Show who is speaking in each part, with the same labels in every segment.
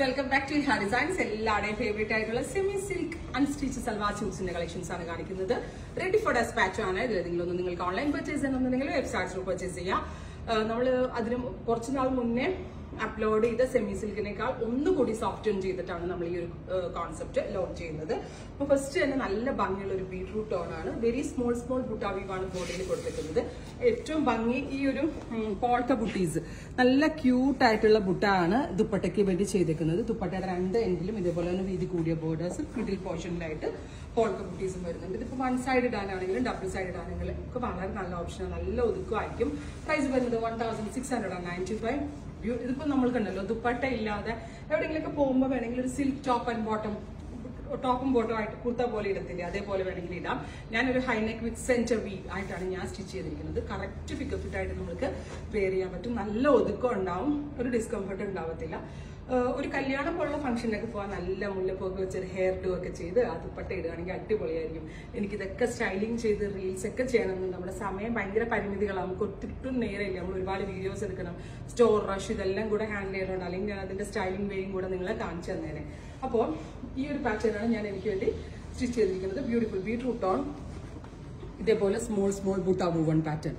Speaker 1: welcome back to ഹാ designs എല്ലാവരുടെയും favourite ആയിട്ടുള്ള സെമി സിൽക്ക് അൺസ്റ്റിച്ച് സൽവാർ സ്യൂട്ട്സിന്റെ കളക്ഷൻസ് ആണ് കാണിക്കുന്നത് റെഡി ഫോർ ഡെസ്പാച്ച് ആണ് ഇത് ഏതെങ്കിലും ഒന്ന് നിങ്ങൾക്ക് ഓൺലൈൻ പർച്ചേസ് ചെയ്യണമെന്നുണ്ടെങ്കിൽ വെബ്സൈറ്റ്സിൽ പർച്ചേസ് ചെയ്യാം നമ്മൾ അതിന് കുറച്ച് നാൾ മുന്നേ അപ്ലോഡ് ചെയ്ത സെമി സിൽക്കിനേക്കാൾ ഒന്നുകൂടി സോഫ്റ്റ് ചെയ്തിട്ടാണ് നമ്മൾ ഈ ഒരു കോൺസെപ്റ്റ് ലോഞ്ച് ചെയ്യുന്നത് അപ്പോൾ ഫസ്റ്റ് തന്നെ നല്ല ഭംഗിയുള്ള ഒരു ബീട്രൂട്ട് ടോൺ ആണ് വെരി സ്മോൾ സ്മോൾ ബുട്ടാവിവാണ് ബോർഡിൽ കൊടുത്തിരിക്കുന്നത് ഏറ്റവും ഭംഗി ഈ ഒരു പോൾക്ക ബുട്ടീസ് നല്ല ക്യൂട്ട് ആയിട്ടുള്ള ബുട്ടാണ് ദുപ്പട്ടയ്ക്ക് വേണ്ടി ചെയ്തേക്കുന്നത് ദുപ്പട്ടയുടെ രണ്ട് എൻഡിലും ഇതേപോലെ തന്നെ വീതി കൂടിയ ബോർഡേഴ്സ് മിഡിൽ പോർഷനിലായിട്ട് പോൾക്ക ബുട്ടീസും വരുന്നുണ്ട് ഇതിപ്പോൾ വൺ സൈഡ് ഇടാനാണെങ്കിലും ഡബിൾ സൈഡ് ഇടാനാണെങ്കിലും ഒക്കെ വളരെ നല്ല ഓപ്ഷനാണ് നല്ല ഒതുക്കമായിരിക്കും പ്രൈസ് വരുന്നത് one thousand six hundred and ninety five ഇതിപ്പോ നമ്മൾ കണ്ടല്ലോ ദുപ്പട്ട ഇല്ലാതെ എവിടെയെങ്കിലൊക്കെ പോകുമ്പോൾ വേണമെങ്കിൽ ഒരു സിൽക്ക് ടോപ്പ് ആൻഡ് ബോട്ടം ടോപ്പും ബോട്ടം ആയിട്ട് കുർത്ത പോലെ ഇടത്തില്ലേ അതേപോലെ വേണമെങ്കിൽ ഇടാം ഞാനൊരു ഹൈനെക്ക് വിത്ത് സെന്റർ വി ആയിട്ടാണ് ഞാൻ സ്റ്റിച്ച് ചെയ്തിരിക്കുന്നത് കറക്റ്റ് പിക്കപ്പ് ഫിറ്റ് ആയിട്ട് നമുക്ക് വെയർ ചെയ്യാൻ പറ്റും നല്ല ഒതുക്കം ഉണ്ടാവും ഒരു ഡിസ്കംഫർട്ട് ഉണ്ടാവത്തില്ല ഏഹ് ഒരു കല്യാണം പോലുള്ള ഫംഗ്ഷനൊക്കെ പോകാൻ നല്ല മുല്ലപ്പൊക്കെ വെച്ചൊരു ഹെയർ ഡു ഒക്കെ ചെയ്ത് ആ ദുപ്പട്ട ഇടുകയാണെങ്കിൽ അടിപൊളിയായിരിക്കും എനിക്കിതൊക്കെ സ്റ്റൈലിംഗ് ചെയ്ത് റീൽസ് ഒക്കെ ചെയ്യണമെന്ന് നമ്മുടെ സമയം ഭയങ്കര പരിമിതികളാണ് നമുക്ക് ഒത്തിട്ടും നേരമില്ല നമ്മൾ ഒരുപാട് വീഡിയോസ് എടുക്കണം സ്റ്റോർ റഷ് ഇതെല്ലാം കൂടെ ഹാൻഡിൽ ചെയ്യണം അല്ലെങ്കിൽ ഞാൻ അതിന്റെ സ്റ്റൈലിംഗ് വേയും കൂടെ നിങ്ങളെ കാണിച്ചു തന്നേനെ അപ്പോൾ ഈ ഒരു പാറ്റേണാണ് ഞാൻ എനിക്ക് വേണ്ടി സ്റ്റിച്ച് ചെയ്തിരിക്കുന്നത് ബ്യൂട്ടിഫുൾ ബീട്രൂട്ട് ഓൺ ഇതേപോലെ small small butta woven pattern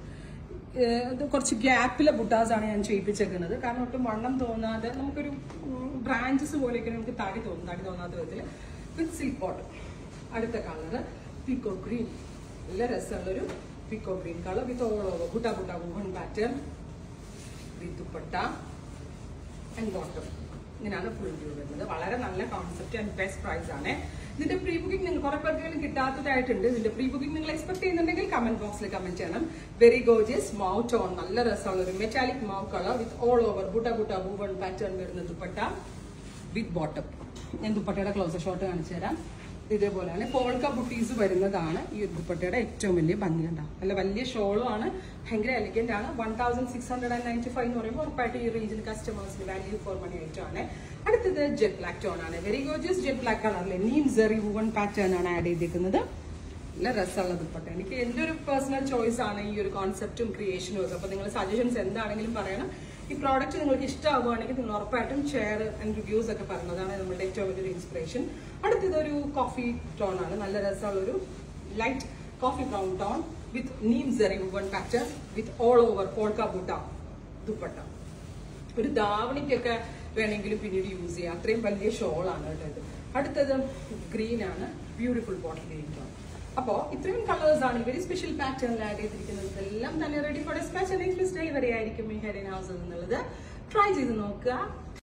Speaker 1: ഇത് കുറച്ച് ഗ്യാപ്പിലെ ബുട്ടാസാണ് ഞാൻ ചെയ്യിപ്പിച്ചേക്കുന്നത് കാരണം ഒട്ടും വണ്ണം തോന്നാതെ നമുക്കൊരു ബ്രാഞ്ചസ് പോലെയൊക്കെ നമുക്ക് തടി തോന്നും തടി തോന്നാത്ത വിധത്തിൽ വിത്ത് സിൽക്ക് ബോട്ടം അടുത്ത കളറ് പിക്കോ ഗ്രീൻ നല്ല രസമുള്ളൊരു peacock green colour with all over butta butta woven pattern with dupatta and bottom ഇങ്ങനെയാണ് ഫുൾ വ്യൂ വരുന്നത് വളരെ നല്ല കോൺസെപ്റ്റ് ആൻഡ് ബെസ്റ്റ് പ്രൈസ് ആണ് ഇതിന്റെ പ്രീ ബുക്കിംഗ് നിങ്ങൾ കുറെ പേർക്ക് കിട്ടാത്തതായിട്ടുണ്ട് ഇതിന്റെ പ്രീ ബുക്കിംഗ് നിങ്ങൾ എക്സ്പെക്ട് ചെയ്യുന്നുണ്ടെങ്കിൽ കമന്റ് ബോക്സിൽ കമന്റ് ചെയ്യണം വെരി ഗോജിയസ് മൗ ടോൺ നല്ല രസമുള്ള ഒരു metallic mauve colour with all over butta butta woven pattern വരുന്ന ദുപ്പട്ട വിത്ത് ബോട്ടം ഞാൻ ദുപ്പട്ടയുടെ ക്ലോസർ ഷോട്ട് കാണിച്ചു തരാം ഇതേപോലെയാണ് പോൾക്ക ബുട്ടീസ് വരുന്നതാണ് ഈ ഒരു ദുപ്പട്ടയുടെ ഏറ്റവും വലിയ ഭംഗി ഉണ്ടാവും നല്ല വലിയ ഷോളും ആണ് ഭയങ്കര എലിഗന്റ് ആണ് one thousand six hundred and ninety five എന്ന് പറയുമ്പോൾ ഉറപ്പായിട്ട് ഈ റേഞ്ചിൽ കസ്റ്റമേഴ്സിന് വാല്യൂ ഫോർ മണി ആയിട്ടാണ് അടുത്തത് ജെറ്റ് ബ്ലാക്ക് ടോൺ ആണ് വെരി ഗോജിയസ് ജെറ്റ് ബ്ലാക്ക് കളറിലെ നീം സെറി വുവൺ പാറ്റേൺ ആണ് ആഡ് ചെയ്തിരിക്കുന്നത് നല്ല രസമുള്ള ദുപ്പട്ട എനിക്ക് എൻ്റെ ഒരു പേഴ്സണൽ ചോയ്സ് ആണ് ഈ ഒരു കോൺസെപ്റ്റും ക്രിയേഷനും ഒക്കെ അപ്പൊ നിങ്ങൾ സജഷൻസ് എന്താണെങ്കിലും പറയണം ഈ പ്രോഡക്റ്റ് നിങ്ങൾക്ക് ഇഷ്ടമാവുകയാണെങ്കിൽ നിങ്ങൾ ഉറപ്പായിട്ടും ഷെയർ ആൻഡ് റിവ്യൂസ് ഒക്കെ പറയുന്നതാണ് നമ്മുടെ ഏറ്റവും വലിയൊരു ഇൻസ്പിറേഷൻ അടുത്തത് ഒരു കോഫി ടോൺ ആണ് നല്ല രസമുള്ള ഒരു light coffee brown tone with neem zari woven pattern with all over polka butta dupatta ഒരു ധാവണിക്കൊക്കെ വേണമെങ്കിലും പിന്നീട് യൂസ് ചെയ്യാം അത്രയും വലിയ ഷോളാണ് കേട്ടോ ഇത് അടുത്തത് ഗ്രീൻ ആണ് ബ്യൂട്ടിഫുൾ ബോട്ടിൽ ഗ്രീൻ ടോൺ അപ്പോ ഇത്രയും കളേഴ്സ് ആണ് വെരി സ്പെഷ്യൽ പാറ്റേണിൽ ആഡ് ചെയ്തിരിക്കുന്നത് ഇതെല്ലാം തന്നെ ready for despatch next delivery ആയിരിക്കും ഈ ഹെഡിൻ ഹൗസ് എന്നുള്ളത് ട്രൈ ചെയ്ത് നോക്കുക